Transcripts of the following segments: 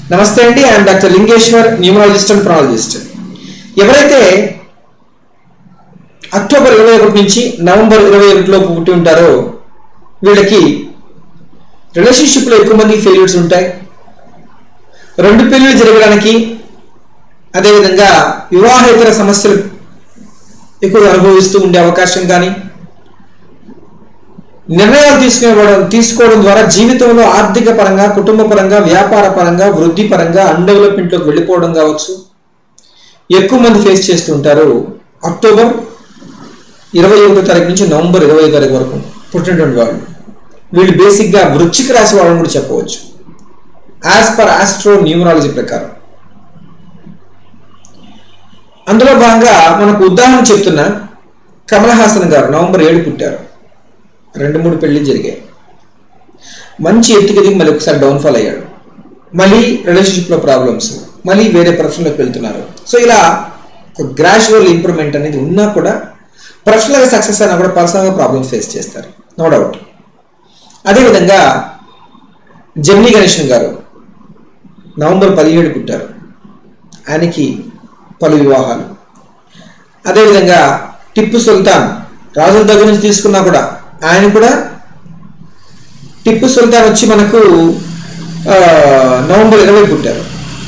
నమస్తే అండి I'm doctor Lingeshwar numerologist and ప్రాలజిస్ట్ ఎవరైతే అక్టోబర్ ఇరవై ఒకటి నుంచి నవంబర్ ఇరవై ఒకటిలోపు పుట్టి ఉంటారో వీళ్ళకి రిలేషన్షిప్లో ఎక్కువ మంది ఫెయిల్యూర్స్ ఉంటాయి రెండు పెళ్ళిళ్ళు జరగడానికి అదేవిధంగా వివాహేతర సమస్యలు ఎక్కువగా అనుభవిస్తూ ఉండే అవకాశం కానీ నిర్ణయాలు తీసుకోవడం తీసుకోవడం ద్వారా జీవితంలో ఆర్థిక పరంగా కుటుంబ పరంగా వ్యాపార పరంగా వృద్ధి పరంగా అన్డెవలప్మెంట్లోకి వెళ్ళిపోవడం కావచ్చు ఎక్కువ మంది ఫేస్ చేస్తుంటారు అక్టోబర్ ఇరవై ఒకటో తారీఖు నుంచి నవంబర్ ఇరవై తారీఖు వరకు పుట్టినటువంటి వాళ్ళు వీళ్ళు బేసిక్గా వృచ్చిక రాశి వాళ్ళని కూడా చెప్పవచ్చు యాజ్ పర్ ఆస్ట్రో న్యూమరాలజీ ప్రకారం అందులో భాగంగా మనకు ఉదాహరణ చెప్తున్న కమల్ హాసన్ గారు నవంబర్ ఏడు పుట్టారు రెండు మూడు పెళ్లి జరిగాయి మంచి ఎత్తుకెదిగి మళ్ళీ ఒకసారి డౌన్ఫాల్ అయ్యాడు మళ్ళీ రిలేషన్షిప్లో ప్రాబ్లమ్స్ మళ్ళీ వేరే ప్రొఫెషన్లోకి వెళ్తున్నారు సో ఇలా ఒక గ్రాడ్యువల్ ఇంప్రూవ్మెంట్ అనేది ఉన్నా కూడా ప్రొఫెషనల్గా సక్సెస్ అయినా కూడా పర్సనల్గా ప్రాబ్లమ్స్ ఫేస్ చేస్తారు నో డౌట్ అదేవిధంగా జమినీ గణేషన్ గారు నవంబర్ పదిహేడు పుట్టారు ఆయనకి పలు వివాహాలు అదేవిధంగా టిప్పు సుల్తాన్ రాజుల దగ్గర నుంచి తీసుకున్నా కూడా ఆయన కూడా టిప్పు సుల్తాన్ వచ్చి మనకు ఆ, నవంబర్ ఇరవై పుట్టారు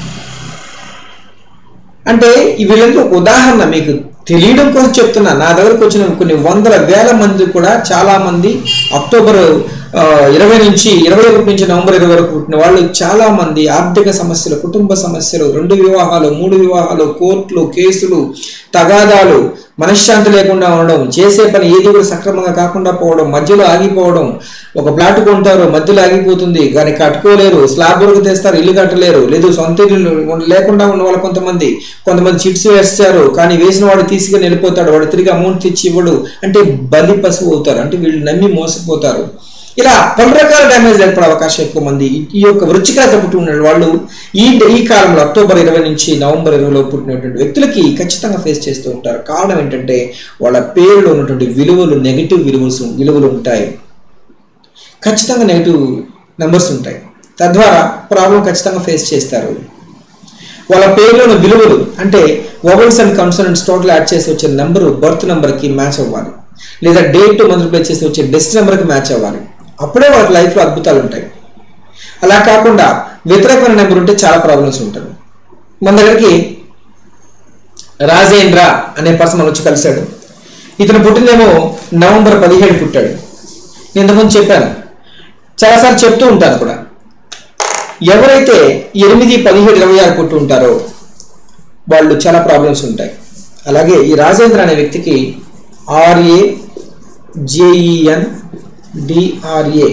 అంటే ఈ వీళ్ళకి ఒక ఉదాహరణ మీకు తెలియడం కోసం చెప్తున్నా నా దగ్గరకు వచ్చిన కొన్ని వందల వేల మంది కూడా చాలా మంది అక్టోబర్ ఆ, ఇరవై నుంచి ఇరవై ఒకటి నుంచి నవంబర్ ఇరవై వరకు పుట్టిన వాళ్ళు చాలా మంది ఆర్థిక సమస్యలు కుటుంబ సమస్యలు రెండు వివాహాలు మూడు వివాహాలు కోర్టులు కేసులు తగాదాలు మనశ్శాంతి లేకుండా ఉండడం చేసే పని ఏది కూడా సక్రమంగా కాకుండా పోవడం మధ్యలో ఆగిపోవడం ఒక ప్లాట్ కొంటారు మధ్యలో ఆగిపోతుంది కానీ కట్టుకోలేరు స్లాబ్ వరకు తెస్తారు ఇల్లు కట్టలేరు లేదు సొంత ఇల్లు లేకుండా ఉన్న వాళ్ళు కొంతమంది కొంతమంది చిట్స్ వేస్తారు కానీ వేసిన వాడు తీసుకుని వెళ్ళిపోతాడు వాడు తిరిగి అమౌంట్ తెచ్చి ఇవ్వడు అంటే బలి పశువు అవుతారు అంటే వీళ్ళు నమ్మి మోసపోతారు ఇలా పలు రకాల డ్యామేజ్ ఏర్పడే అవకాశం ఎక్కువ మంది ఈ యొక్క వృచ్చికాత పుట్టి ఉన్న వాళ్ళు ఈ ఈ కాలంలో అక్టోబర్ ఇరవై నుంచి నవంబర్ ఇరవైలో పుట్టినటువంటి వ్యక్తులకి ఖచ్చితంగా ఫేస్ చేస్తూ ఉంటారు కారణం ఏంటంటే వాళ్ళ పేరులో ఉన్నటువంటి విలువలు నెగిటివ్ విలువలు విలువలు ఉంటాయి ఖచ్చితంగా నెగిటివ్ నెంబర్స్ ఉంటాయి తద్వారా ప్రాబ్లం ఖచ్చితంగా ఫేస్ చేస్తారు వాళ్ళ పేరులోని విలువలు అంటే vowels and consonants total add చేసి వచ్చే నెంబరు బర్త్ నెంబర్కి మ్యాచ్ అవ్వాలి లేదా డేట్ మల్టిప్లై చేసి వచ్చే డెస్ట్ నెంబర్కి మ్యాచ్ అవ్వాలి అప్పుడే వాళ్ళకి లైఫ్లో అద్భుతాలు ఉంటాయి అలా కాకుండా వ్యతిరేకమైన నెంబర్ ఉంటే చాలా ప్రాబ్లమ్స్ ఉంటుంది మన దగ్గరికి రాజేంద్ర అనే పర్సన్ వచ్చి కలిశాడు ఇతను పుట్టిందేమో నవంబర్ పదిహేడు పుట్టాడు నేను ఇంతకుముందు చెప్పాను చాలాసార్లు చెప్తూ ఉంటాను కూడా ఎవరైతే ఎనిమిది పదిహేడు ఇరవై ఆరు పుట్టి ఉంటారో వాళ్ళు చాలా ప్రాబ్లమ్స్ ఉంటాయి అలాగే ఈ రాజేంద్ర అనే వ్యక్తికి ఆర్ఏ జేఈఎన్ డిఆర్ఏ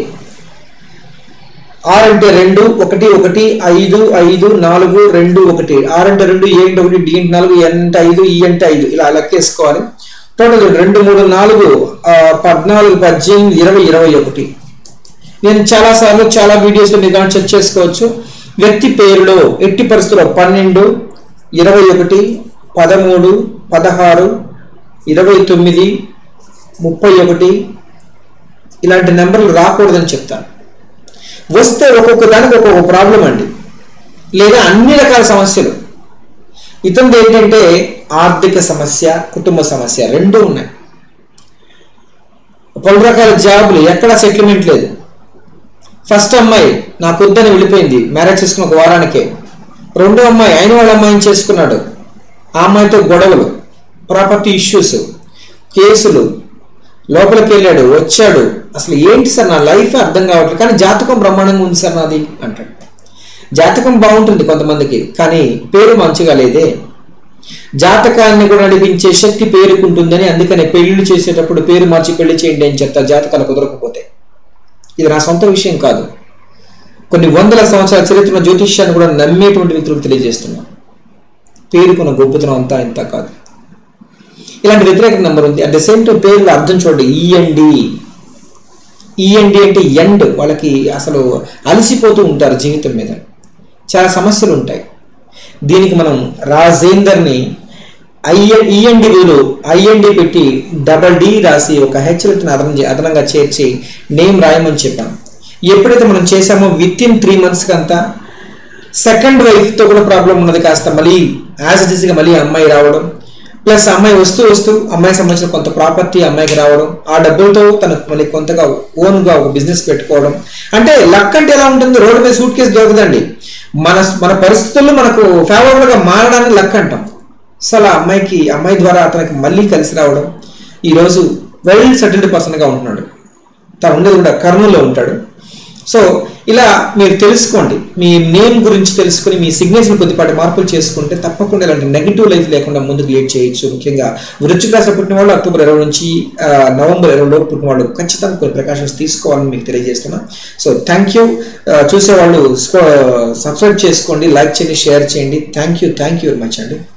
ఆర్ అంటే రెండు ఒకటి ఒకటి ఐదు ఐదు నాలుగు రెండు ఒకటి ఆర్ అంటే రెండు ఏ అంటే ఒకటి డి అంటే నాలుగు ఎన్ అంటే ఐదు ఈ అంటే ఐదు ఇలా లెక్కేసుకోవాలి టోటల్ రెండు మూడు నాలుగు ఆ, పద్నాలుగు పద్దెనిమిది ఇరవై ఇరవై ఒకటి నేను చాలా సార్లు చాలా వీడియోస్లో మీరు కానీ చెక్ చేసుకోవచ్చు వ్యక్తి పేరులో ఎట్టి పరిస్థితుల్లో పన్నెండు ఇరవై ఒకటి పదమూడు పదహారు ఇరవై తొమ్మిది ముప్పై ఒకటి ఇలాంటి నెంబర్లు రాకూడదని చెప్తాను వస్తే ఒక్కొక్క దానికి ఒక్కొక్క ప్రాబ్లం అండి లేదా అన్ని రకాల సమస్యలు ఇతనిది ఏంటంటే ఆర్థిక సమస్య కుటుంబ సమస్య రెండూ ఉన్నాయి పలు రకాల జాబులు ఎక్కడ సెటిల్మెంట్ లేదు ఫస్ట్ అమ్మాయి నాకు వద్దని వెళ్ళిపోయింది మ్యారేజ్ చేసుకున్న ఒక వారానికే రెండో అమ్మాయి అయిన వాళ్ళ అమ్మాయిని చేసుకున్నాడు ఆ అమ్మాయితో గొడవలు ప్రాపర్టీ ఇష్యూస్ కేసులు లోపలికి వెళ్ళాడు వచ్చాడు అసలు ఏంటి సార్ నా లైఫ్ అర్థం కావట్లేదు కానీ జాతకం బ్రహ్మాండంగా ఉంది సార్ నాది అంటాడు జాతకం బాగుంటుంది కొంతమందికి కానీ పేరు మంచిగా లేదే జాతకాన్ని కూడా నడిపించే శక్తి పేరుకుంటుందని అందుకనే పెళ్లిళ్ళు చేసేటప్పుడు పేరు మార్చి పెళ్లి చేయండి అని చెప్తారు జాతకాలు కుదరకపోతే ఇది నా సొంత విషయం కాదు కొన్ని వందల సంవత్సరాల చరిత్ర జ్యోతిష్యాన్ని కూడా నమ్మేటువంటి వ్యక్తులకు తెలియజేస్తున్నాను పేరుకున్న గొప్పతనం అంతా ఇంత కాదు ఇలాంటి వ్యతిరేక నెంబర్ ఉంది అట్ ద సేమ్ టైం పేర్లు అర్థం చూడండి ఈఎండి ఈఎండి అంటే ఎండ్ వాళ్ళకి అసలు అలసిపోతూ ఉంటారు జీవితం మీద చాలా సమస్యలు ఉంటాయి దీనికి మనం రాజేందర్ని ఐఎ ఈఎన్డి వీలు ఐఎన్డి పెట్టి డబల్ డి రాసి ఒక హెచ్చరికను అదనం చే- అదనంగా చేర్చి నేమ్ రాయమని చెప్పాం ఎప్పుడైతే మనం చేసామో విత్ ఇన్ త్రీ మంత్స్కి అంతా సెకండ్ వైఫ్తో కూడా ప్రాబ్లం ఉన్నది కాస్త మళ్ళీ యాజ్ ఇట్ ఈస్గా మళ్ళీ అమ్మాయి రావడం ప్లస్ అమ్మాయి వస్తూ వస్తూ అమ్మాయికి సంబంధించిన కొంత ప్రాపర్టీ అమ్మాయికి రావడం ఆ డబ్బులతో తనకు మళ్ళీ కొంతగా ఓన్గా ఒక బిజినెస్ పెట్టుకోవడం అంటే లక్ అంటే ఎలా ఉంటుంది రోడ్డు మీద సూట్ కేసు దొరకదండి మన మన పరిస్థితుల్లో మనకు ఫేవరబుల్గా మారడానికి లక్ అంటాం సో అలా అమ్మాయికి అమ్మాయి ద్వారా అతనికి మళ్ళీ కలిసి రావడం ఈరోజు వెల్ సెటిల్డ్ పర్సన్గా ఉంటున్నాడు తను ఉండేది కూడా కర్నూలులో ఉంటాడు సో ఇలా మీరు తెలుసుకోండి మీ నేమ్ గురించి తెలుసుకుని మీ సిగ్నేచర్ కొద్దిపాటి మార్పులు చేసుకుంటే తప్పకుండా ఇలాంటి నెగిటివ్ లైఫ్ లేకుండా ముందుకు లీడ్ చేయొచ్చు ముఖ్యంగా వృశ్చిక రాశిలో పుట్టిన వాళ్ళు అక్టోబర్ ఇరవై నుంచి ఆ, నవంబర్ ఇరవై లోపు పుట్టిన వాళ్ళు ఖచ్చితంగా కొన్ని ప్రికాషన్స్ తీసుకోవాలని మీకు తెలియజేస్తున్నా సో థ్యాంక్ యూ చూసేవాళ్ళు సబ్స్క్రైబ్ చేసుకోండి లైక్ చేయండి షేర్ చేయండి thank you thank you very much అండి